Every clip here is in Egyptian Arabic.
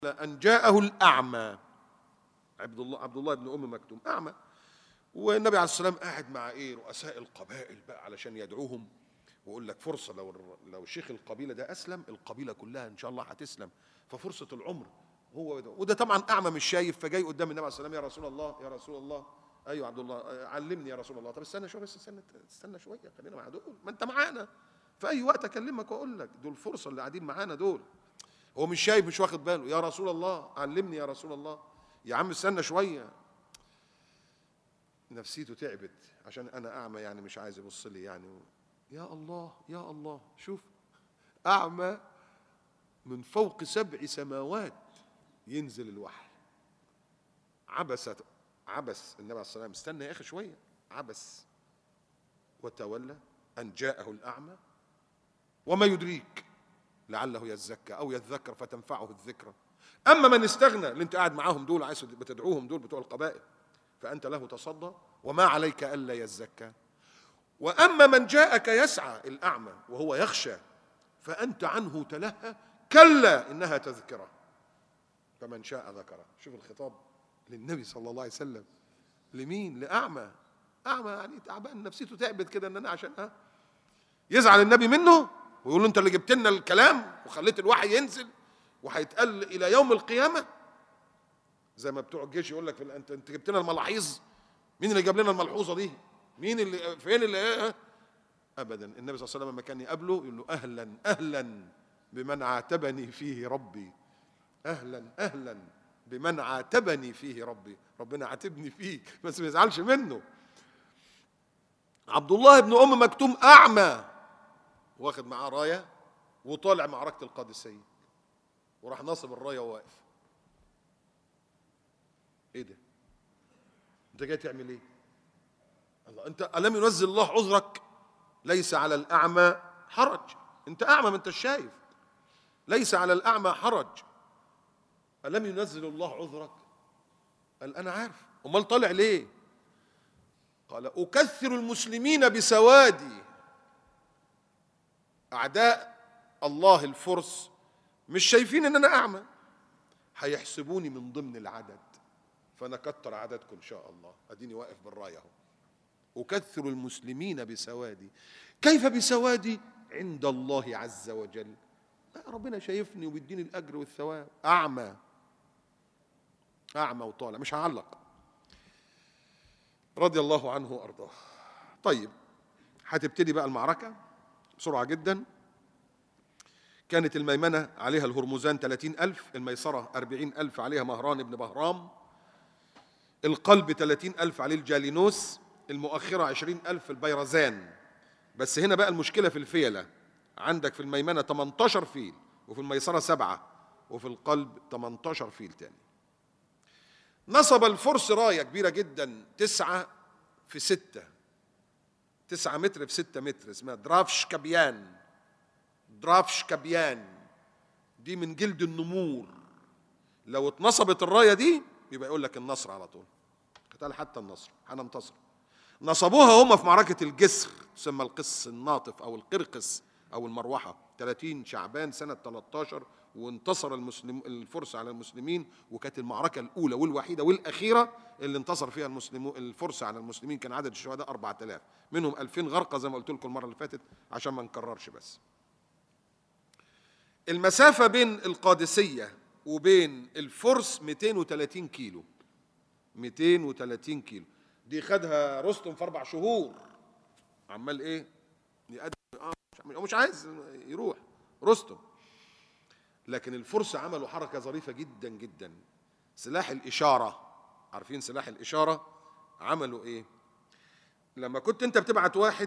أن جاءه الأعمى عبد الله عبد الله بن أم مكتوم أعمى والنبي عليه السلام قاعد مع إيه رؤساء القبائل بقى علشان يدعوهم ويقول لك فرصة لو لو شيخ القبيلة ده أسلم القبيلة كلها إن شاء الله هتسلم ففرصة العمر هو وده, وده طبعا أعمى مش شايف فجاي قدام النبي عليه السلام يا رسول الله يا رسول الله ايوه عبد الله علمني يا رسول الله طب استنى شويه بس استنى استنى شويه خلينا مع دول ما انت معانا في اي وقت اكلمك واقول لك دول الفرصه اللي قاعدين معانا دول هو مش شايف مش واخد باله يا رسول الله علمني يا رسول الله يا عم استنى شويه نفسيته تعبت عشان انا اعمى يعني مش عايز يبص لي يعني يا الله يا الله شوف اعمى من فوق سبع سماوات ينزل الوحي عبست عبس النبي عليه الصلاه والسلام استنى يا اخي شويه عبس وتولى ان جاءه الاعمى وما يدريك لعله يزكى او يذكر فتنفعه الذكرى اما من استغنى اللي انت قاعد معاهم دول عايز بتدعوهم دول بتوع القبائل فانت له تصدى وما عليك الا يزكى واما من جاءك يسعى الاعمى وهو يخشى فانت عنه تلهى كلا انها تذكره فمن شاء ذكره شوف الخطاب للنبي صلى الله عليه وسلم لمين لاعمى اعمى يعني تعبان نفسيته تعبت كده ان انا عشان ها يزعل النبي منه ويقول له انت اللي جبت لنا الكلام وخليت الوحي ينزل وهيتقال الى يوم القيامه زي ما بتوع الجيش يقول لك انت انت جبت لنا الملاحيظ مين اللي جاب لنا الملحوظه دي مين اللي فين اللي ايه ابدا النبي صلى الله عليه وسلم لما كان يقابله يقول له اهلا اهلا بمن عاتبني فيه ربي اهلا اهلا بمن عاتبني فيه ربي ربنا عاتبني فيه بس ما يزعلش منه عبد الله بن ام مكتوم اعمى واخد معاه رايه وطالع معركه القادسيه وراح ناصب الرايه وواقف ايه ده انت جاي تعمل ايه الله انت الم ينزل الله عذرك ليس على الاعمى حرج انت اعمى ما انت شايف ليس على الاعمى حرج الم ينزل الله عذرك قال انا عارف امال طالع ليه قال اكثر المسلمين بسوادي اعداء الله الفرس مش شايفين ان انا اعمى هيحسبوني من ضمن العدد فانا كتر عددكم ان شاء الله اديني واقف بالرايه اهو اكثر المسلمين بسوادي كيف بسوادي عند الله عز وجل لا ربنا شايفني وبيديني الاجر والثواب اعمى اعمى وطالع مش هعلق رضي الله عنه وارضاه طيب هتبتدي بقى المعركه بسرعه جدا كانت الميمنة عليها الهرمزان ثلاثين ألف الميسرة أربعين ألف عليها مهران بن بهرام القلب ثلاثين ألف عليه الجالينوس المؤخرة عشرين ألف البيرزان بس هنا بقى المشكلة في الفيلة عندك في الميمنة 18 فيل وفي الميسرة سبعة وفي القلب 18 فيل تاني نصب الفرس راية كبيرة جدا تسعة في ستة تسعة متر في ستة متر اسمها درافش كبيان درافش كبيان دي من جلد النمور لو اتنصبت الراية دي يبقى يقول لك النصر على طول قتال حتى النصر هننتصر نصبوها هم في معركة الجسر تسمى القس الناطف أو القرقس أو المروحة 30 شعبان سنة 13 وانتصر المسلم الفرس على المسلمين وكانت المعركة الأولى والوحيدة والأخيرة اللي انتصر فيها المسلمون الفرس على المسلمين كان عدد الشهداء 4000 منهم 2000 غرقة زي ما قلت لكم المرة اللي فاتت عشان ما نكررش بس المسافة بين القادسية وبين الفرس 230 كيلو 230 كيلو دي خدها رستم في أربع شهور عمال إيه؟ يقدم آه مش عايز يروح رستم لكن الفرس عملوا حركة ظريفة جدا جدا سلاح الإشارة عارفين سلاح الإشارة عملوا إيه؟ لما كنت أنت بتبعت واحد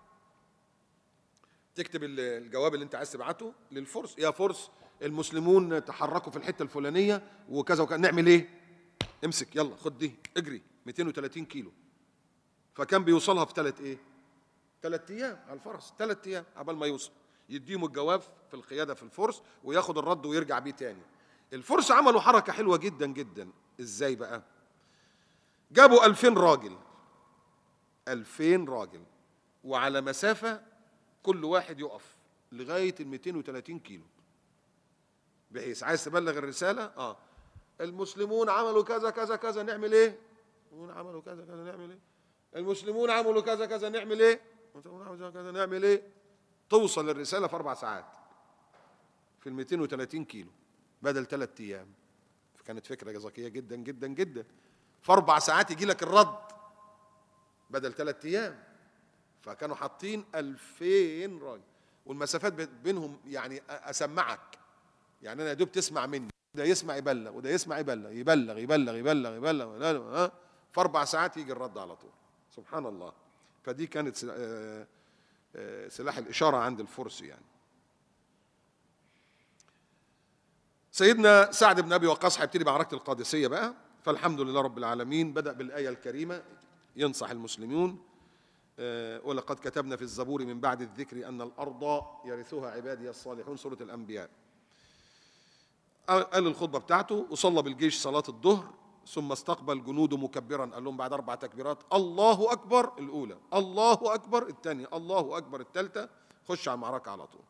تكتب الجواب اللي انت عايز تبعته للفرس يا فرس المسلمون تحركوا في الحته الفلانيه وكذا وكذا نعمل ايه امسك يلا خد دي اجري 230 كيلو فكان بيوصلها في ثلاث ايه ثلاث ايام على الفرس ثلاث ايام قبل ما يوصل يديهم الجواب في القياده في الفرس وياخد الرد ويرجع بيه تاني الفرس عملوا حركه حلوه جدا جدا ازاي بقى جابوا 2000 راجل 2000 راجل وعلى مسافه كل واحد يقف لغايه ال 230 كيلو بحيث عايز تبلغ الرساله اه المسلمون عملوا كذا كذا كذا نعمل ايه المسلمون عملوا كذا كذا نعمل ايه المسلمون عملوا كذا كذا نعمل ايه المسلمون عملوا كذا كذا نعمل ايه توصل الرساله في اربع ساعات في ال 230 كيلو بدل ثلاث ايام فكانت فكره ذكيه جدا جدا جدا في اربع ساعات يجي لك الرد بدل ثلاث ايام فكانوا حاطين 2000 راجل والمسافات بينهم يعني اسمعك يعني انا يا دوب تسمع مني ده يسمع يبلغ وده يسمع يبلغ يبلغ يبلغ يبلغ يبلغ, يبلغ ها في اربع ساعات يجي الرد على طول سبحان الله فدي كانت سلاح الاشاره عند الفرس يعني سيدنا سعد بن ابي وقاص هيبتدي معركه القادسيه بقى فالحمد لله رب العالمين بدا بالايه الكريمه ينصح المسلمون ولقد كتبنا في الزبور من بعد الذكر ان الارض يرثها عبادي الصالحون سوره الانبياء قال الخطبه بتاعته وصلى بالجيش صلاه الظهر ثم استقبل جنوده مكبرا قال لهم بعد اربع تكبيرات الله اكبر الاولى الله اكبر الثانيه الله اكبر الثالثه خش على المعركه على طول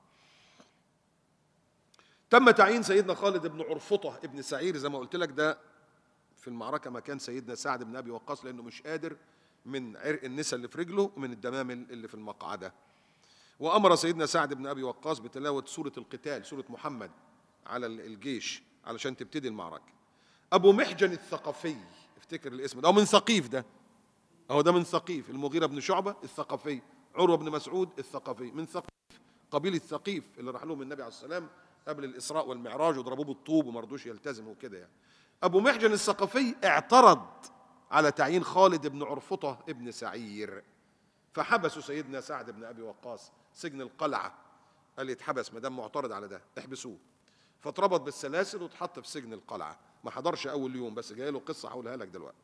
تم تعيين سيدنا خالد بن عرفطه ابن سعير زي ما قلت لك ده في المعركه مكان سيدنا سعد بن ابي وقاص لانه مش قادر من عرق النسا اللي في رجله ومن الدمامل اللي في المقعده وامر سيدنا سعد بن ابي وقاص بتلاوه سوره القتال سوره محمد على الجيش علشان تبتدي المعركه ابو محجن الثقفي افتكر الاسم ده من ثقيف ده اهو ده من ثقيف المغيره بن شعبه الثقفي عروه بن مسعود الثقفي من ثقيف قبيله ثقيف اللي راح لهم النبي عليه السلام قبل الاسراء والمعراج وضربوه بالطوب وما رضوش يلتزموا كده يعني ابو محجن الثقفي اعترض على تعيين خالد بن عرفطه ابن سعير فحبسوا سيدنا سعد بن ابي وقاص سجن القلعه قال يتحبس ما دام معترض على ده احبسوه فاتربط بالسلاسل واتحط في سجن القلعه ما حضرش اول يوم بس جاي له قصه هقولها لك دلوقتي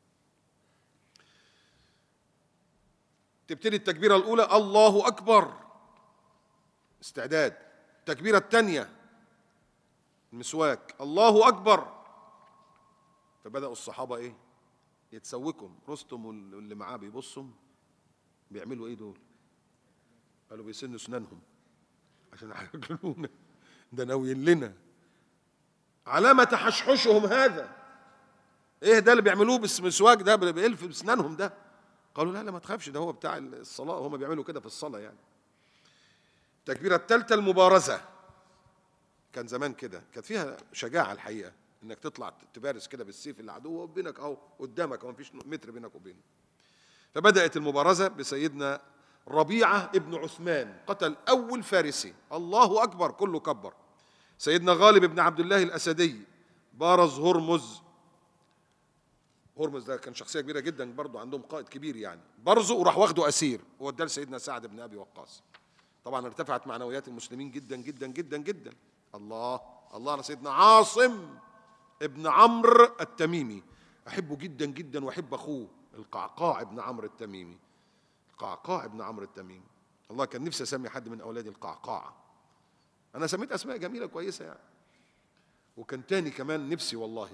تبتدي التكبيره الاولى الله اكبر استعداد التكبيره الثانيه المسواك الله اكبر فبداوا الصحابه ايه يتسوكم رستم واللي معاه بيبصوا بيعملوا ايه دول قالوا بيسنوا اسنانهم عشان ياكلونا ده ناويين لنا علامة تحشحشهم هذا ايه ده اللي بيعملوه بالمسواك ده بيلف باسنانهم ده قالوا لا لا ما تخافش ده هو بتاع الصلاة هم بيعملوا كده في الصلاة يعني التكبيرة الثالثة المبارزة كان زمان كده كانت فيها شجاعة الحقيقة انك تطلع تبارز كده بالسيف اللي عدو بينك اهو قدامك ما فيش متر بينك وبينه فبدأت المبارزة بسيدنا ربيعة ابن عثمان قتل أول فارسي الله أكبر كله كبر سيدنا غالب بن عبد الله الأسدي بارز هرمز هرمز ده كان شخصية كبيرة جدا برضه عندهم قائد كبير يعني برزه وراح واخده أسير ووداه لسيدنا سعد بن أبي وقاص طبعا ارتفعت معنويات المسلمين جدا جدا جدا جدا الله الله على سيدنا عاصم ابن عمرو التميمي أحبه جدا جدا وأحب أخوه القعقاع ابن عمرو التميمي القعقاع ابن عمرو التميمي الله كان نفسي اسمي حد من اولادي القعقاع انا سميت اسماء جميله كويسه يعني وكان تاني كمان نفسي والله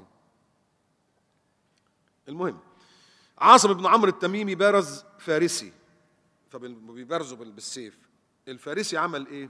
المهم عاصم بن عمرو التميمي بارز فارسي فبيبارزوا بالسيف الفارسي عمل ايه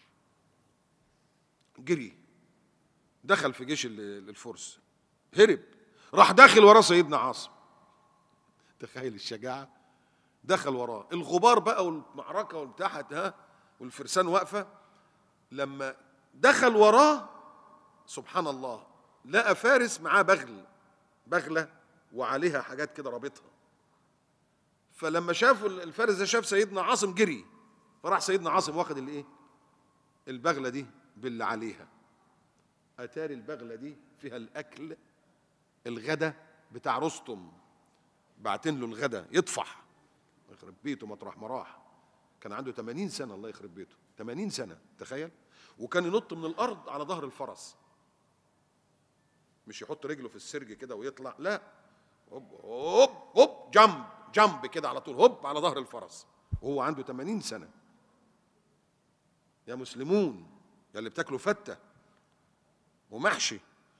جري دخل في جيش الفرس هرب راح داخل وراه سيدنا عاصم تخيل الشجاعه دخل وراه الغبار بقى والمعركه والبتاع ها والفرسان واقفه لما دخل وراه سبحان الله لقى فارس معاه بغل بغله وعليها حاجات كده رابطها فلما شافوا الفارس ده شاف سيدنا عاصم جري فراح سيدنا عاصم واخد الايه البغله دي باللي عليها اتاري البغله دي فيها الاكل الغدا بتاع رستم بعتين له الغدا يطفح يخرب بيته مطرح ما راح كان عنده 80 سنه الله يخرب بيته 80 سنه تخيل وكان ينط من الارض على ظهر الفرس مش يحط رجله في السرج كده ويطلع لا هوب هوب هوب جنب جنب كده على طول هوب على ظهر الفرس وهو عنده 80 سنه يا مسلمون يا اللي بتاكلوا فته ومحشي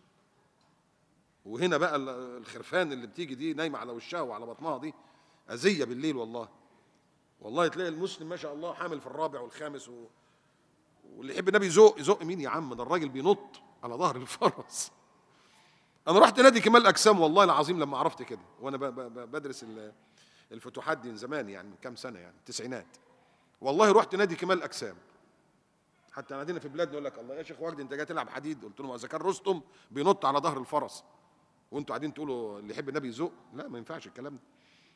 وهنا بقى الخرفان اللي بتيجي دي نايمه على وشها وعلى بطنها دي أذية بالليل والله والله تلاقي المسلم ما شاء الله حامل في الرابع والخامس و... واللي يحب النبي يزق يزق مين يا عم ده الراجل بينط على ظهر الفرس انا رحت نادي كمال اجسام والله العظيم لما عرفت كده وانا ب- ب- ب- بدرس ال- الفتوحات دي من زمان يعني من كام سنه يعني التسعينات والله رحت نادي كمال اجسام حتى عندنا في بلادنا يقول لك الله يا شيخ وجدي انت جاي تلعب حديد قلت لهم اذا كان رستم بينط على ظهر الفرس وانتوا قاعدين تقولوا اللي يحب النبي يزق لا ما ينفعش الكلام ده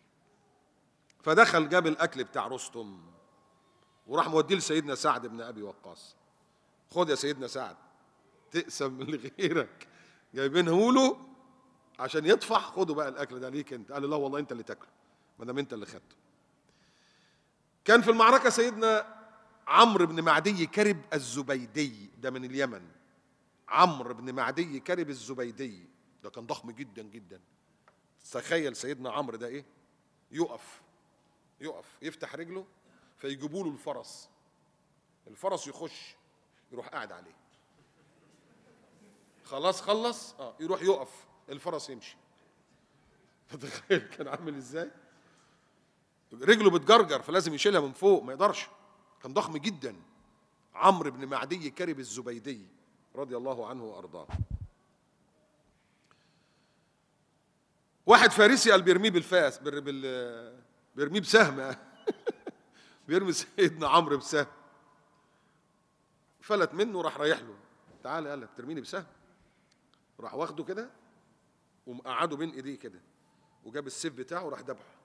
فدخل جاب الاكل بتاع رستم وراح موديه لسيدنا سعد بن ابي وقاص خد يا سيدنا سعد تقسم من غيرك جايبينه له عشان يطفح خدوا بقى الاكل ده ليك انت قال له لا والله انت اللي تاكله ما دام انت اللي خدته كان في المعركه سيدنا عمرو بن معدي كرب الزبيدي ده من اليمن عمرو بن معدي كرب الزبيدي ده كان ضخم جدا جدا تخيل سيدنا عمرو ده ايه يقف يقف يفتح رجله فيجيبوا له الفرس الفرس يخش يروح قاعد عليه خلاص خلص اه يروح يقف الفرس يمشي تتخيل كان عامل ازاي رجله بتجرجر فلازم يشيلها من فوق ما يقدرش كان ضخم جدا عمرو بن معدي كرب الزبيدي رضي الله عنه وارضاه واحد فارسي قال بيرميه بالفاس بال... بال... بيرميه بسهم بيرمي سيدنا عمرو بسهم فلت منه راح رايح له تعالى قال بترميني بسهم راح واخده كده ومقعده بين ايديه كده وجاب السيف بتاعه وراح ذبحه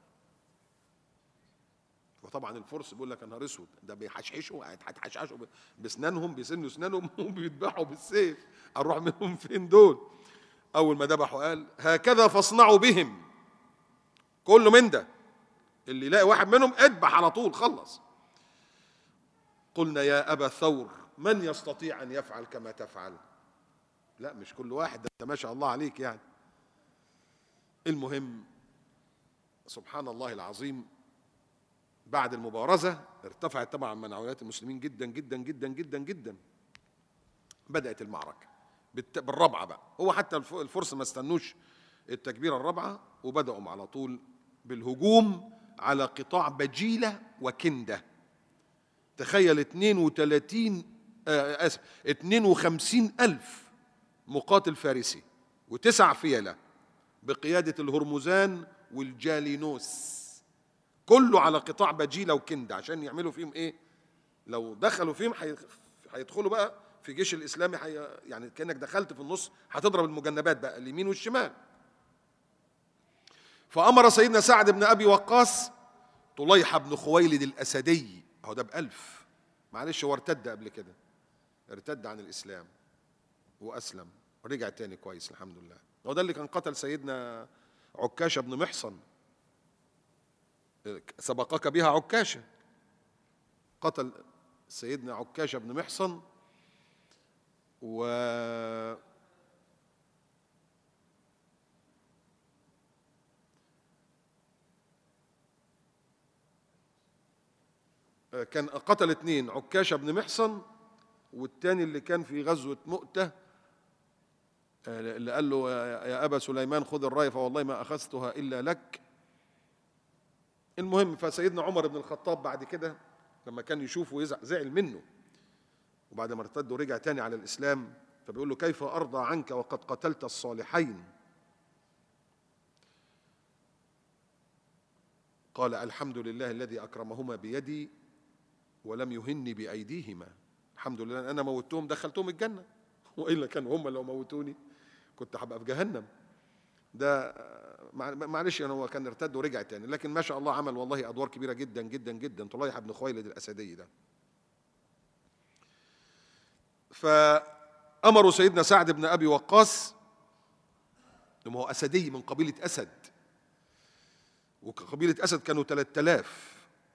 وطبعا الفرس بيقول لك يا نهار اسود ده بيحشحشوا هيتحشحشوا ب- باسنانهم بيسنوا اسنانهم وبيذبحوا بالسيف اروح منهم فين دول اول ما ذبحوا قال هكذا فاصنعوا بهم كله من ده اللي يلاقي واحد منهم اذبح على طول خلص قلنا يا ابا ثور من يستطيع ان يفعل كما تفعل لا مش كل واحد ده انت ما شاء الله عليك يعني المهم سبحان الله العظيم بعد المبارزة ارتفعت طبعا معنويات المسلمين جدا جدا جدا جدا جدا بدأت المعركة بالت- بالرابعة بقى هو حتى الف- الفرس ما استنوش التكبيرة الرابعة وبدأوا على طول بالهجوم على قطاع بجيلة وكندة تخيل 32 آه آسف 52 ألف مقاتل فارسي وتسع فيلة بقيادة الهرمزان والجالينوس كله على قطاع بجيلة وكندة عشان يعملوا فيهم ايه لو دخلوا فيهم حي- هيدخلوا بقى في جيش الاسلامي حي... يعني كانك دخلت في النص هتضرب المجنبات بقى اليمين والشمال فامر سيدنا سعد بن ابي وقاص طليحه بن خويلد الاسدي اهو ده بألف معلش هو ارتد قبل كده ارتد عن الاسلام واسلم ورجع تاني كويس الحمد لله هو ده اللي كان قتل سيدنا عكاشه بن محصن سبقك بها عكاشة قتل سيدنا عكاشة بن محصن و كان قتل اثنين عكاشة بن محصن والتاني اللي كان في غزوة مؤتة اللي قال له يا يا أبا سليمان خذ الراية فوالله ما أخذتها إلا لك المهم فسيدنا عمر بن الخطاب بعد كده لما كان يشوفه يزع زعل منه وبعد ما ارتد ورجع تاني على الإسلام فبيقول له كيف أرضى عنك وقد قتلت الصالحين قال الحمد لله الذي أكرمهما بيدي ولم يهني بأيديهما الحمد لله أن أنا موتهم دخلتهم الجنة وإلا كانوا هم لو موتوني كنت هبقى في جهنم ده مع- معلش يعني هو كان ارتد ورجع تاني لكن ما شاء الله عمل والله ادوار كبيره جدا جدا جدا طليحه بن خويلد الاسدي ده فامروا سيدنا سعد بن ابي وقاص ما هو اسدي من قبيله اسد وقبيله اسد كانوا 3000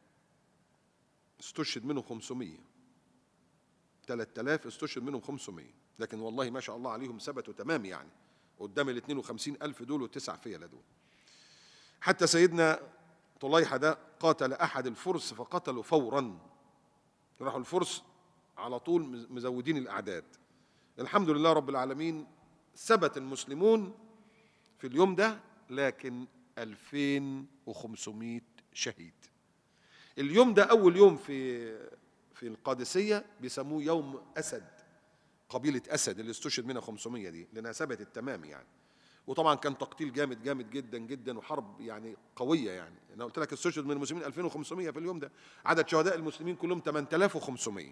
استشهد منهم 500 3000 استشهد منهم 500 لكن والله ما شاء الله عليهم ثبتوا تمام يعني قدام ال 52 ألف دول والتسع فيلة دول حتى سيدنا طليحة ده قاتل أحد الفرس فقتلوا فورا راحوا الفرس على طول مز- مزودين الأعداد الحمد لله رب العالمين ثبت المسلمون في اليوم ده لكن 2500 شهيد اليوم ده أول يوم في في القادسية بيسموه يوم أسد قبيلة أسد اللي استشهد منها 500 دي لأنها ثبتت تمام يعني وطبعا كان تقتيل جامد جامد جدا جدا وحرب يعني قوية يعني أنا قلت لك استشهد من المسلمين 2500 في اليوم ده عدد شهداء المسلمين كلهم 8500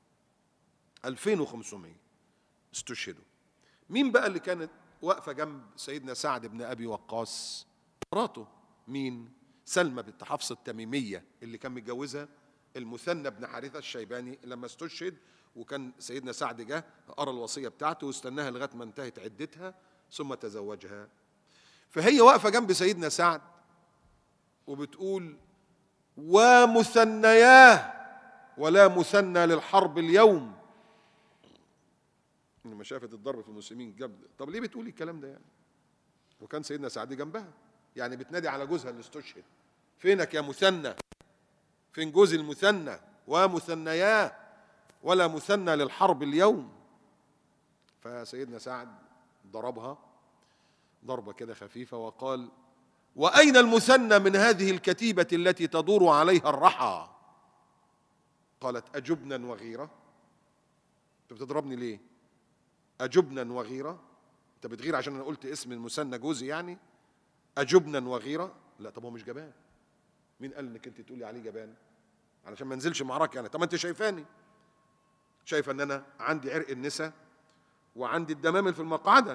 2500 استشهدوا مين بقى اللي كانت واقفة جنب سيدنا سعد بن أبي وقاص مراته مين سلمى بنت حفص التميمية اللي كان متجوزها المثنى بن حارثة الشيباني لما استشهد وكان سيدنا سعد جه قرا الوصية بتاعته واستناها لغاية ما انتهت عدتها ثم تزوجها فهي واقفة جنب سيدنا سعد وبتقول ومثنياه ولا مثنى للحرب اليوم لما شافت الضرب في المسلمين جاب طب ليه بتقولي الكلام ده يعني وكان سيدنا سعد جنبها يعني بتنادي على جوزها اللي استشهد فينك يا مثنى فين جوز المثنى ومثنياه ولا مثنى للحرب اليوم فسيدنا سعد ضربها ضربة كده خفيفة وقال وأين المثنى من هذه الكتيبة التي تدور عليها الرحى قالت أجبنا وغيرة أنت بتضربني ليه أجبنا وغيرة أنت بتغير عشان أنا قلت اسم المثنى جوزي يعني أجبنا وغيرة لا طب هو مش جبان مين قال انك انت تقولي عليه جبان علشان ما انزلش معركه يعني طب ما انت شايفاني شايفه ان انا عندي عرق النساء وعندي الدمامل في المقعده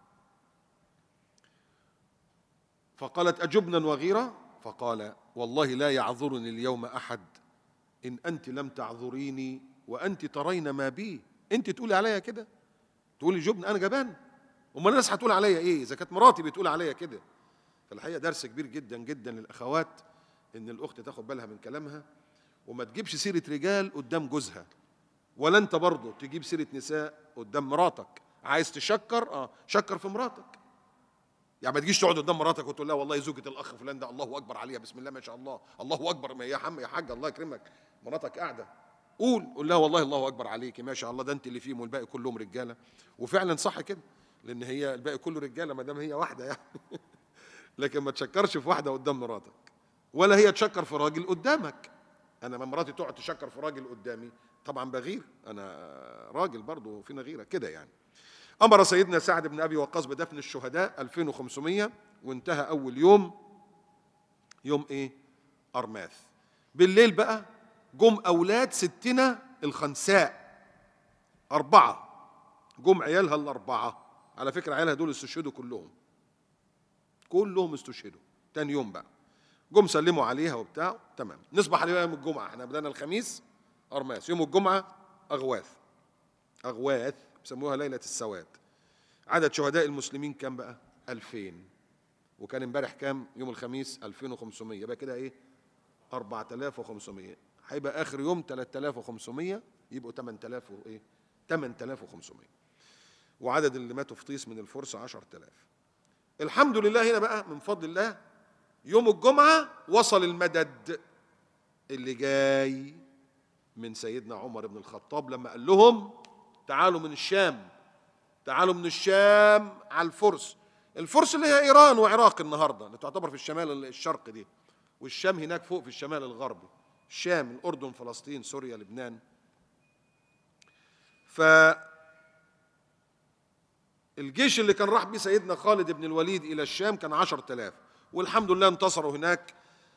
فقالت أجبنا وغيرة فقال والله لا يعذرني اليوم أحد إن أنت لم تعذريني وأنت ترين ما بي أنت تقولي عليا كده تقولي جبن أنا جبان أمال الناس هتقول عليا إيه إذا كانت مراتي بتقول عليا كده فالحقيقة درس كبير جدا جدا للأخوات إن الأخت تاخد بالها من كلامها وما تجيبش سيرة رجال قدام جوزها ولا أنت برضه تجيب سيرة نساء قدام مراتك عايز تشكر اه شكر في مراتك يعني ما تجيش تقعد قدام مراتك وتقول لها والله زوجة الأخ فلان ده الله أكبر عليها بسم الله ما شاء الله الله أكبر ما يا حم يا حاج الله يكرمك مراتك قاعدة قول قول لها والله الله أكبر عليكي ما شاء الله ده أنت اللي فيهم والباقي كلهم رجالة وفعلا صح كده لأن هي الباقي كله رجالة ما دام هي واحدة يعني لكن ما تشكرش في واحدة قدام مراتك ولا هي تشكر في راجل قدامك أنا لما مراتي تقعد تشكر في راجل قدامي طبعا بغير أنا راجل برضه فينا غيرة كده يعني أمر سيدنا سعد بن أبي وقاص بدفن الشهداء 2500 وانتهى أول يوم يوم إيه؟ أرماث بالليل بقى جم أولاد ستنا الخنساء أربعة جم عيالها الأربعة على فكرة عيالها دول استشهدوا كلهم كلهم استشهدوا تاني يوم بقى جم سلموا عليها وبتاع تمام نصبح عليه يوم الجمعة احنا بدأنا الخميس أرماس يوم الجمعة أغواث أغواث بيسموها ليلة السواد عدد شهداء المسلمين كام بقى 2000 وكان امبارح كام يوم الخميس 2500 يبقى كده ايه 4500 هيبقى اخر يوم 3500 يبقوا 8000 وايه 8500 وعدد اللي ماتوا في طيس من الفرس 10000 الحمد لله هنا بقى من فضل الله يوم الجمعة وصل المدد اللي جاي من سيدنا عمر بن الخطاب لما قال لهم تعالوا من الشام تعالوا من الشام على الفرس الفرس اللي هي ايران وعراق النهارده اللي تعتبر في الشمال الشرق دي والشام هناك فوق في الشمال الغربي الشام الاردن فلسطين سوريا لبنان ف الجيش اللي كان راح بيه سيدنا خالد بن الوليد الى الشام كان عشر تلاف والحمد لله انتصروا هناك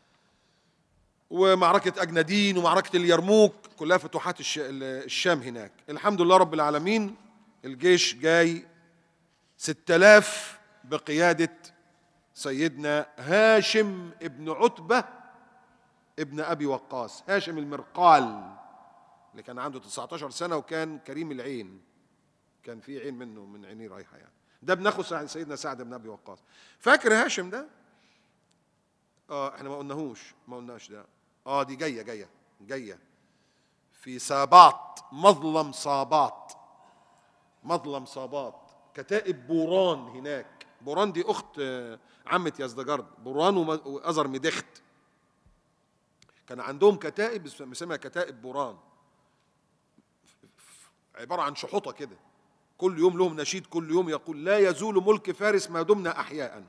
ومعركة أجندين ومعركة اليرموك كلها فتوحات الشام هناك الحمد لله رب العالمين الجيش جاي ستة آلاف بقيادة سيدنا هاشم ابن عتبة ابن أبي وقاص هاشم المرقال اللي كان عنده 19 سنة وكان كريم العين كان في عين منه من عينيه رايحة يعني ده ابن أخو سيدنا سعد بن أبي وقاص فاكر هاشم ده؟ اه احنا ما قلناهوش ما قلناش ده اه دي جايه جايه جايه في ساباط مظلم صاباط مظلم صاباط كتائب بوران هناك بوران دي اخت عمة يزدجرد بوران وازر مدخت كان عندهم كتائب مسمى كتائب بوران عبارة عن شحوطة كده كل يوم لهم نشيد كل يوم يقول لا يزول ملك فارس ما دمنا أحياء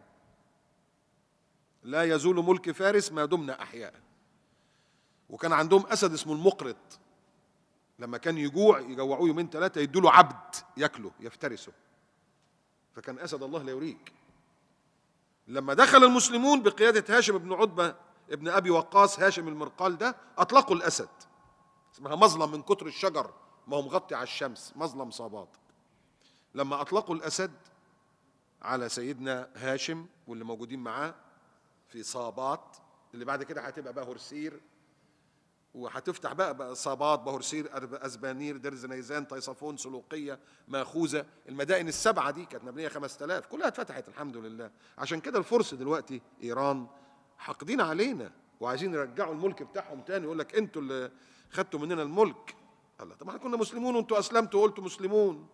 لا يزول ملك فارس ما دمنا أحياء وكان عندهم أسد اسمه المقرط لما كان يجوع يجوعوه يومين ثلاثه يدوا له عبد ياكله يفترسه فكان اسد الله لا يريك لما دخل المسلمون بقياده هاشم بن عتبه ابن ابي وقاص هاشم المرقال ده اطلقوا الاسد اسمها مظلم من كتر الشجر ما هو مغطي على الشمس مظلم صابات لما اطلقوا الاسد على سيدنا هاشم واللي موجودين معاه في صابات اللي بعد كده هتبقى بقى هرسير وهتفتح بقى, بقى صابات بهرسير أرب- أزبانير درز نيزان طيصفون سلوقية ماخوذة المدائن السبعة دي كانت مبنية 5000 كلها اتفتحت الحمد لله عشان كده الفرس دلوقتي إيران حاقدين علينا وعايزين يرجعوا الملك بتاعهم تاني يقول لك انتوا اللي خدتوا مننا الملك الله طب احنا كنا مسلمون وانتوا اسلمتوا وقلتوا مسلمون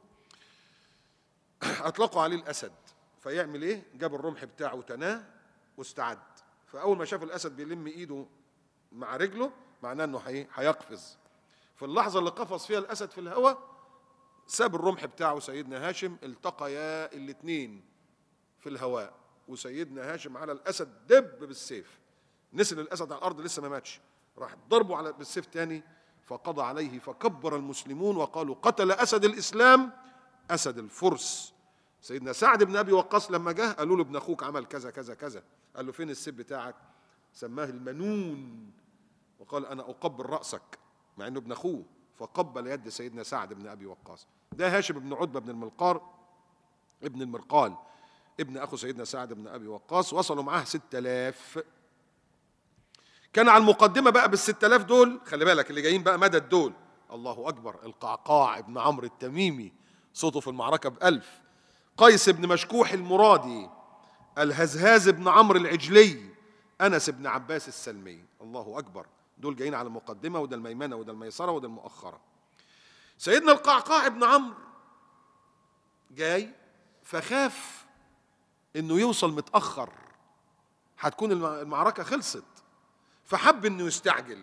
اطلقوا عليه الاسد فيعمل ايه جاب الرمح بتاعه وتناه واستعد فاول ما شاف الاسد بيلم ايده مع رجله معناه انه هي- هيقفز في اللحظه اللي قفز فيها الاسد في الهواء ساب الرمح بتاعه سيدنا هاشم التقيا الاثنين في الهواء وسيدنا هاشم على الاسد دب بالسيف نزل الاسد على الارض لسه ما ماتش راح ضربه على بالسيف تاني فقضى عليه فكبر المسلمون وقالوا قتل اسد الاسلام اسد الفرس سيدنا سعد بن ابي وقاص لما جه قالوا له ابن اخوك عمل كذا كذا كذا قال له فين السيف بتاعك سماه المنون وقال انا اقبل راسك مع انه ابن اخوه فقبل يد سيدنا سعد بن ابي وقاص ده هاشم بن عتبه بن الملقار ابن المرقال ابن اخو سيدنا سعد بن ابي وقاص وصلوا معاه 6000 كان على المقدمه بقى بال 6000 دول خلي بالك اللي جايين بقى مدد دول الله اكبر القعقاع ابن عمرو التميمي صوته في المعركه بألف قيس بن مشكوح المرادي الهزهاز بن عمرو العجلي انس بن عباس السلمي الله اكبر دول جايين على المقدمه وده الميمنه وده الميسره وده المؤخره سيدنا القعقاع بن عمرو جاي فخاف انه يوصل متاخر هتكون المع- المعركه خلصت فحب انه يستعجل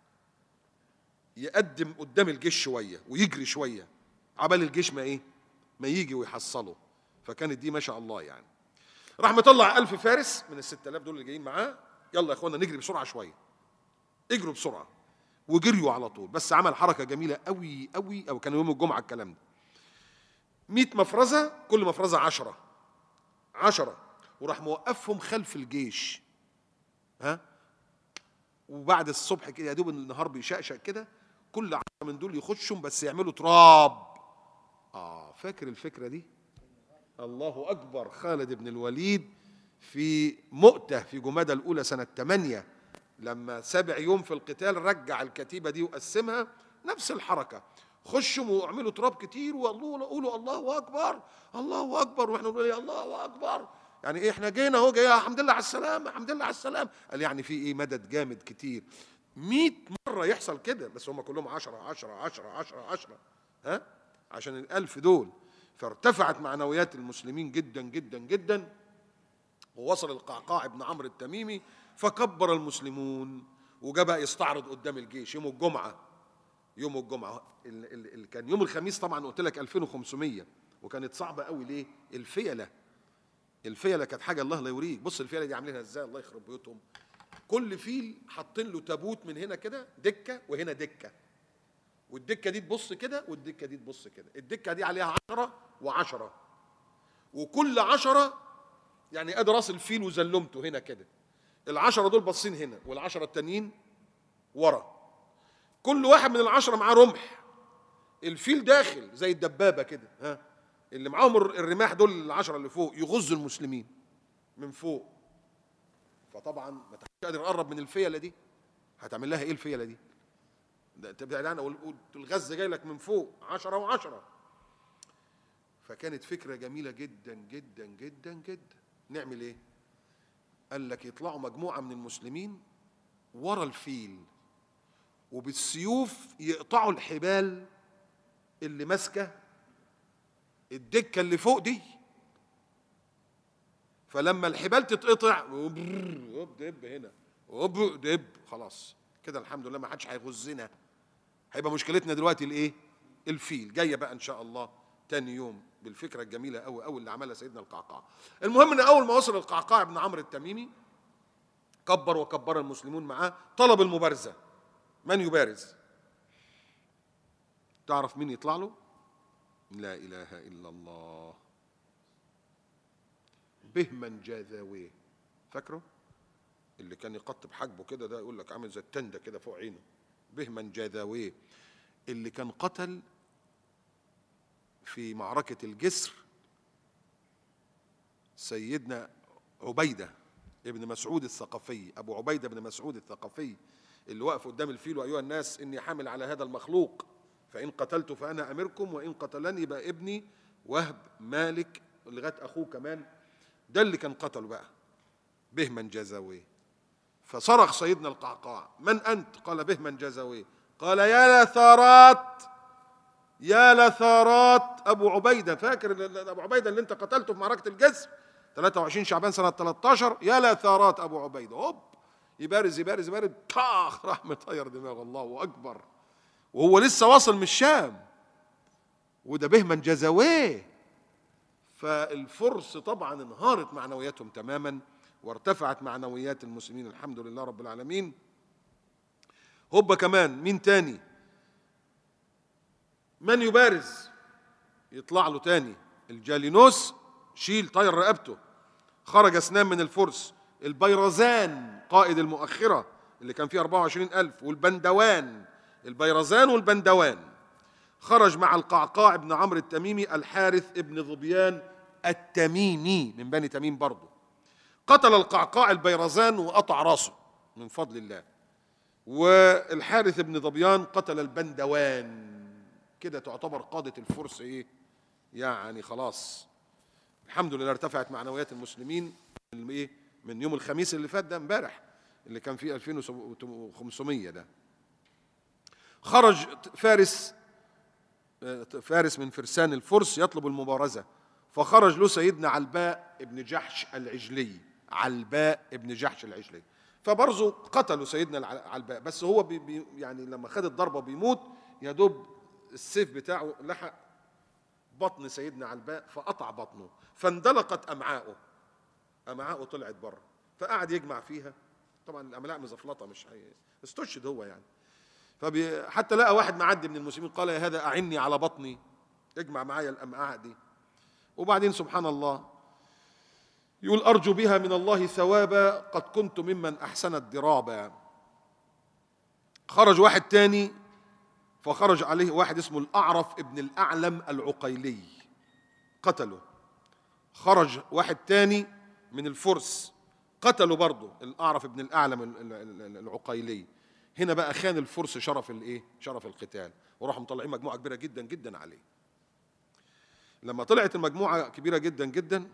يقدم قدام الجيش شويه ويجري شويه عبال الجيش ما ايه ما يجي ويحصله فكانت دي ما شاء الله يعني راح مطلع ألف فارس من الستة آلاف دول اللي جايين معاه يلا يا اخوانا نجري بسرعه شويه اجروا بسرعه وجريوا على طول بس عمل حركه جميله قوي قوي او كان يوم الجمعه الكلام ده 100 مفرزه كل مفرزه عشرة عشرة وراح موقفهم خلف الجيش ها وبعد الصبح كده يا دوب النهار بيشقشق كده كل عشرة من دول يخشوا بس يعملوا تراب اه فاكر الفكره دي الله اكبر خالد بن الوليد في مؤته في جمادى الاولى سنه 8 لما سبع يوم في القتال رجع الكتيبه دي وقسمها نفس الحركه خشوا واعملوا تراب كتير وقولوا قولوا الله اكبر الله اكبر واحنا نقول إيه الله اكبر يعني ايه احنا جينا اهو جاي الحمد لله على السلامه الحمد لله على السلامه قال يعني في ايه مدد جامد كتير 100 مره يحصل كده بس هم كلهم 10 10 10 10 10 ها عشان الألف دول فارتفعت معنويات المسلمين جدا جدا جدا ووصل القعقاع بن عمرو التميمي فكبر المسلمون وجا بقى يستعرض قدام الجيش يوم الجمعه يوم الجمعه ال- ال- ال- كان يوم الخميس طبعا قلت لك 2500 وكانت صعبه قوي ليه؟ الفيله الفيله كانت حاجه الله لا يوريك بص الفيله دي عاملينها ازاي الله يخرب بيوتهم كل فيل حاطين له تابوت من هنا كده دكه وهنا دكه والدكه دي تبص كده والدكه دي تبص كده الدكه دي عليها عشرة وعشرة وكل عشرة يعني ادي راس الفيل وزلمته هنا كده العشرة دول باصين هنا والعشرة التانيين ورا كل واحد من العشرة معاه رمح الفيل داخل زي الدبابة كده ها اللي معاهم الر- الرماح دول العشرة اللي فوق يغزوا المسلمين من فوق فطبعا ما تبقاش قادر يقرب من الفيلة دي هتعمل لها ايه الفيلة دي ده انت بعيد عنها وال- والغز جاي لك من فوق عشرة وعشرة فكانت فكرة جميلة جدا جدا جدا جدا نعمل ايه قال لك يطلعوا مجموعة من المسلمين ورا الفيل وبالسيوف يقطعوا الحبال اللي ماسكة الدكة اللي فوق دي فلما الحبال تتقطع وبرر، هوب دب هنا هوب دب خلاص كده الحمد لله ما حدش هيغزنا هيبقى مشكلتنا دلوقتي الايه الفيل جايه بقى ان شاء الله تاني يوم بالفكره الجميله قوي قوي اللي عملها سيدنا القعقاع المهم ان اول ما وصل القعقاع بن عمرو التميمي كبر وكبر المسلمون معاه طلب المبارزه من يبارز تعرف مين يطلع له لا اله الا الله بهمن جاذاويه فاكره اللي كان يقطب حاجبه كده ده يقول لك عامل زي التندة كده فوق عينه بهمن جاذاويه اللي كان قتل في معركة الجسر سيدنا عبيدة ابن مسعود الثقفي أبو عبيدة بن مسعود الثقفي اللي وقف قدام الفيل وأيها الناس إني حامل على هذا المخلوق فإن قتلت فأنا أمركم وإن قتلني بقى ابني وهب مالك لغاية أخوه كمان ده اللي كان قتله بقى بهمن جزاويه فصرخ سيدنا القعقاع من أنت قال بهمن جزاويه قال يا لثارات يا لثارات أبو عبيدة فاكر أبو عبيدة اللي أنت قتلته في معركة الجسر 23 شعبان سنة 13 يا لثارات أبو عبيدة هوب يبارز يبارز يبارز طاخ راح مطير دماغه الله أكبر وهو لسه واصل من الشام وده بهمن جزاويه فالفرس طبعا انهارت معنوياتهم تماما وارتفعت معنويات المسلمين الحمد لله رب العالمين هوبا كمان مين تاني من يبارز يطلع له تاني الجالينوس شيل طير رقبته خرج اثنان من الفرس البيرزان قائد المؤخرة اللي كان فيه 24 ألف والبندوان البيرزان والبندوان خرج مع القعقاع بن عمرو التميمي الحارث ابن ظبيان التميمي من بني تميم برضه قتل القعقاع البيرزان وقطع راسه من فضل الله والحارث بن ظبيان قتل البندوان كده تعتبر قادة الفرس ايه يعني خلاص الحمد لله ارتفعت معنويات المسلمين من ايه من يوم الخميس اللي فات ده امبارح اللي كان فيه 2500 ده خرج فارس فارس من فرسان الفرس يطلب المبارزة فخرج له سيدنا علباء ابن جحش العجلي علباء ابن جحش العجلي فبرزه قتلوا سيدنا علباء بس هو بي بي يعني لما خد الضربة بيموت يا دوب السيف بتاعه لحق بطن سيدنا علباء فقطع بطنه فاندلقت امعاؤه امعاؤه طلعت بره فقعد يجمع فيها طبعا الاملاء مزفلطه مش هي استشهد هو يعني فبي حتى لقى واحد معدي من المسلمين قال يا هذا اعني على بطني اجمع معايا الامعاء دي وبعدين سبحان الله يقول ارجو بها من الله ثوابا قد كنت ممن احسن الضرابا خرج واحد تاني فخرج عليه واحد اسمه الأعرف ابن الأعلم العقيلي قتله خرج واحد تاني من الفرس قتلوا برضه الأعرف ابن الأعلم العقيلي هنا بقى خان الفرس شرف الايه شرف القتال وراحوا مطلعين مجموعه كبيره جدا جدا عليه لما طلعت المجموعه كبيره جدا جدا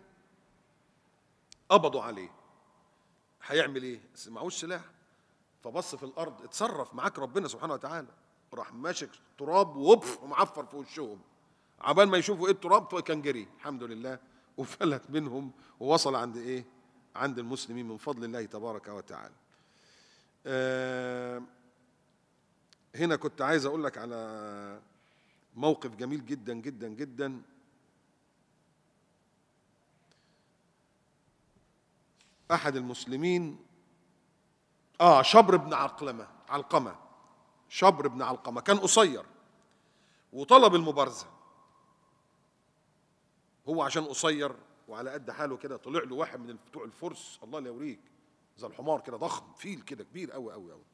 قبضوا عليه هيعمل ايه معهوش سلاح فبص في الارض اتصرف معاك ربنا سبحانه وتعالى راح ماسك تراب وبف ومعفر في وشهم عبال ما يشوفوا ايه التراب كان جري الحمد لله وفلت منهم ووصل عند ايه عند المسلمين من فضل الله تبارك وتعالى آه هنا كنت عايز اقول لك على موقف جميل جدا جدا جدا احد المسلمين اه شبر بن علقمه علقمه شبر بن علقمة كان قصير وطلب المبارزة هو عشان قصير وعلى قد حاله كده طلع له واحد من بتوع الفرس الله لا يوريك زي الحمار كده ضخم فيل كده كبير قوي قوي قوي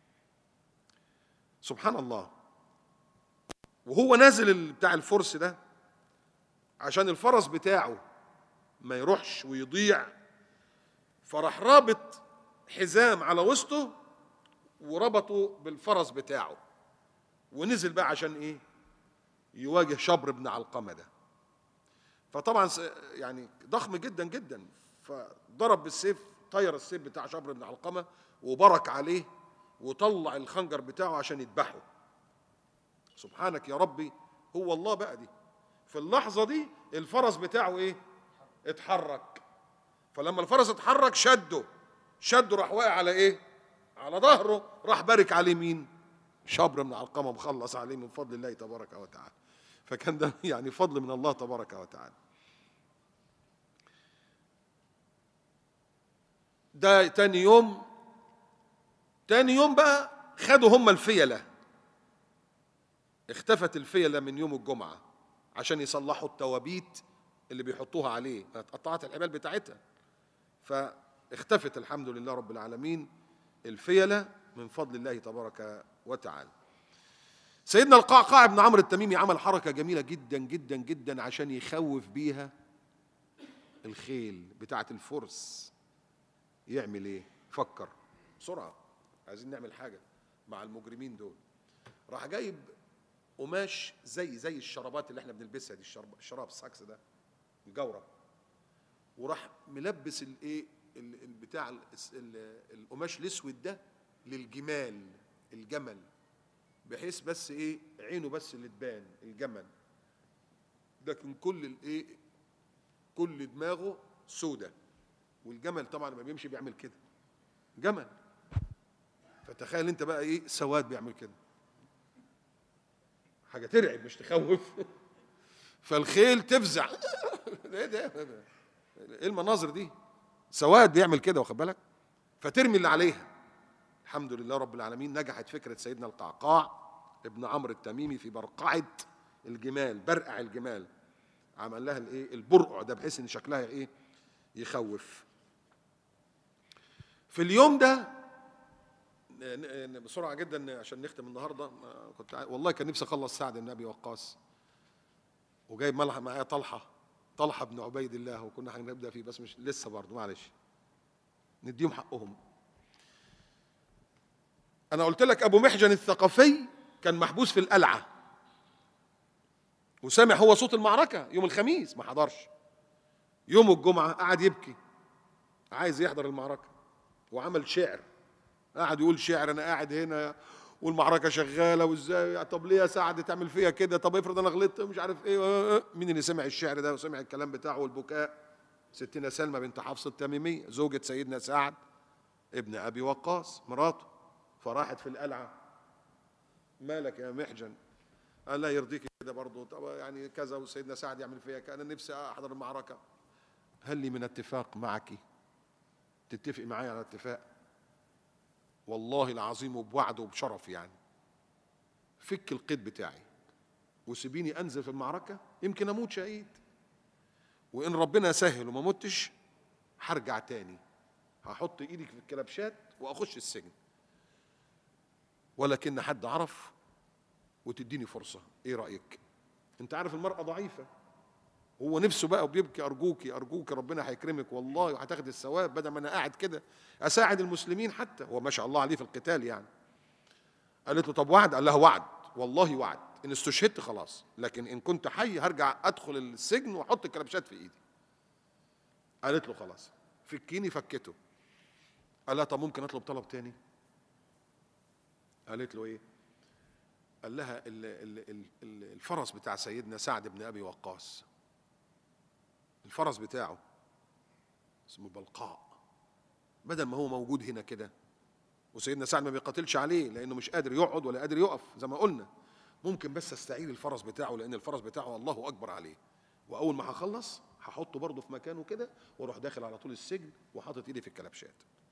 سبحان الله وهو نازل بتاع الفرس ده عشان الفرس بتاعه ما يروحش ويضيع فراح رابط حزام على وسطه وربطوا بالفرس بتاعه ونزل بقى عشان ايه يواجه شبر بن علقمه ده فطبعا يعني ضخم جدا جدا فضرب بالسيف طير السيف بتاع شبر بن علقمه وبرك عليه وطلع الخنجر بتاعه عشان يذبحه سبحانك يا ربي هو الله بقى دي في اللحظه دي الفرس بتاعه ايه اتحرك فلما الفرس اتحرك شده شده راح واقع على ايه على ظهره راح بارك عليه مين شبر من علقمه مخلص عليه من فضل الله تبارك وتعالى فكان ده يعني فضل من الله تبارك وتعالى ده تاني يوم تاني يوم بقى خدوا هم الفيلة اختفت الفيلة من يوم الجمعة عشان يصلحوا التوابيت اللي بيحطوها عليه اتقطعت الحبال بتاعتها فاختفت الحمد لله رب العالمين الفيلة من فضل الله تبارك وتعالى سيدنا القعقاع بن عمرو التميمي عمل حركة جميلة جدا جدا جدا عشان يخوف بيها الخيل بتاعة الفرس يعمل ايه فكر بسرعة عايزين نعمل حاجة مع المجرمين دول راح جايب قماش زي زي الشرابات اللي احنا بنلبسها دي الشراب الشراب الساكس ده الجورة وراح ملبس الايه ال- البتاع ال- ال- القماش الاسود ده للجمال الجمل بحيث بس ايه عينه بس اللي تبان الجمل لكن كل الايه كل دماغه سودة والجمل طبعا لما بيمشي بيعمل كده جمل فتخيل انت بقى ايه سواد بيعمل كده حاجه ترعب مش تخوف فالخيل تفزع ايه ده ايه المناظر دي سواد بيعمل كده واخد بالك فترمي اللي عليها الحمد لله رب العالمين نجحت فكره سيدنا القعقاع ابن عمرو التميمي في برقعه الجمال برقع الجمال عمل لها الايه البرقع ده بحيث ان شكلها ايه يخوف في اليوم ده ن- ن- بسرعه جدا عشان نختم النهارده ما كنت عاي- والله كان نفسي اخلص سعد بن ابي وقاص وجايب ملحق معايا طلحه طلحه بن عبيد الله وكنا هنبدا فيه بس مش لسه برضه معلش نديهم حقهم انا قلت لك ابو محجن الثقفي كان محبوس في القلعه وسامع هو صوت المعركه يوم الخميس ما حضرش يوم الجمعه قعد يبكي عايز يحضر المعركه وعمل شعر قعد يقول شعر انا قاعد هنا والمعركه شغاله وازاي طب ليه يا سعد تعمل فيا كده طب افرض انا غلطت مش عارف ايه مين اللي سمع الشعر ده وسمع الكلام بتاعه والبكاء ستنا سلمى بنت حفص التميميه زوجة سيدنا سعد ابن ابي وقاص مراته فراحت في القلعه مالك يا محجن قال لا يرضيك كده برضه طب يعني كذا وسيدنا سعد يعمل فيا كده انا نفسي احضر المعركه هل لي من اتفاق معك تتفق معايا على اتفاق والله العظيم وبوعد وبشرف يعني فك القيد بتاعي وسيبيني انزل في المعركه يمكن اموت شهيد وان ربنا سهل وما متش هرجع تاني هحط ايدي في الكلبشات واخش السجن ولكن حد عرف وتديني فرصه ايه رايك انت عارف المراه ضعيفه هو نفسه بقى وبيبكي ارجوكي ارجوكي ربنا هيكرمك والله وهتاخد الثواب بدل ما انا قاعد كده اساعد المسلمين حتى هو ما شاء الله عليه في القتال يعني قالت له طب وعد قال لها وعد والله وعد ان استشهدت خلاص لكن ان كنت حي هرجع ادخل السجن واحط الكلبشات في ايدي قالت له خلاص فكيني فكته قال لها طب ممكن اطلب طلب تاني قالت له ايه قال لها ال ال ال ال الفرس بتاع سيدنا سعد بن ابي وقاص الفرس بتاعه اسمه بلقاء بدل ما هو موجود هنا كده وسيدنا سعد ما بيقاتلش عليه لانه مش قادر يقعد ولا قادر يقف زي ما قلنا ممكن بس استعير الفرس بتاعه لان الفرس بتاعه الله اكبر عليه واول ما هخلص هحطه برضه في مكانه كده واروح داخل على طول السجن وحاطط ايدي في الكلبشات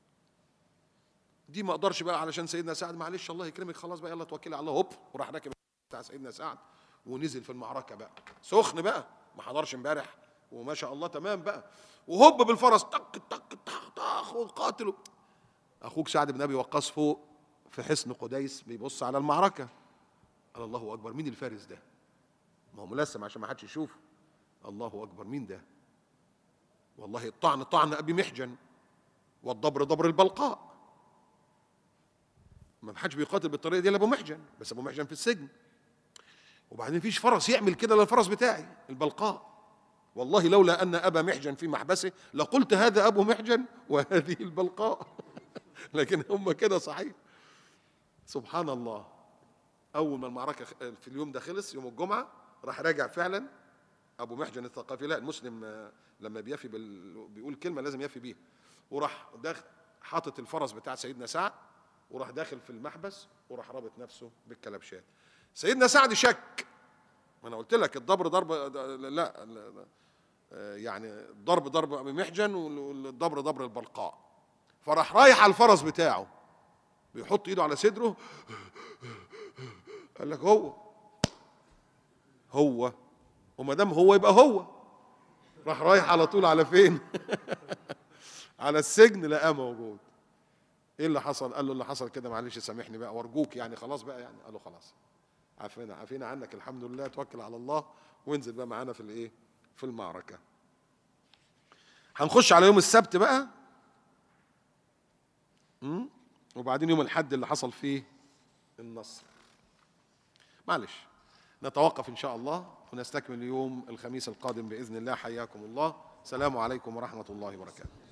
دي ما اقدرش بقى علشان سيدنا سعد معلش الله يكرمك خلاص بقى يلا توكلي على الله هوب وراح راكب بتاع سيدنا سعد ونزل في المعركه بقى سخن بقى ما حضرش امبارح وما شاء الله تمام بقى وهوب بالفرس طق طق طق طق وقاتل اخوك سعد بن ابي وقاص فوق في حصن قديس بيبص على المعركه قال الله اكبر مين الفارس ده ما هو ملثم عشان ما حدش يشوفه الله اكبر مين ده والله الطعن طعن ابي محجن والضبر ضبر البلقاء ما حدش بيقاتل بالطريقه دي الا ابو محجن بس ابو محجن في السجن وبعدين فيش فرس يعمل كده للفرس بتاعي البلقاء والله لولا ان ابا محجن في محبسه لقلت هذا ابو محجن وهذه البلقاء لكن هم كده صحيح سبحان الله اول ما المعركه في اليوم ده خلص يوم الجمعه راح راجع فعلا ابو محجن الثقافي لا المسلم آه، لما بيفي بال... بيقول كلمه لازم يفي بيها وراح داخل حاطط الفرس بتاع سيدنا سعد وراح داخل في المحبس وراح رابط نفسه بالكلبشات سيدنا سعد شك ما انا قلت لك الضرب ضرب لا, لا, لا آه، يعني ضرب ضرب ابي محجن والضرب ضرب البلقاء فراح رايح على الفرس بتاعه بيحط ايده على صدره قال لك هو هو وما دام هو يبقى هو راح رايح على طول على فين على السجن لقاه موجود ايه اللي حصل قال له اللي حصل كده معلش سامحني بقى وارجوك يعني خلاص بقى يعني قال له خلاص عافينا عافينا عنك الحمد لله توكل على الله وانزل بقى معانا في الايه في المعركه هنخش على يوم السبت بقى أمم؟ وبعدين يوم الحد اللي حصل فيه النصر معلش نتوقف ان شاء الله ونستكمل يوم الخميس القادم باذن الله حياكم الله سلام عليكم ورحمه الله وبركاته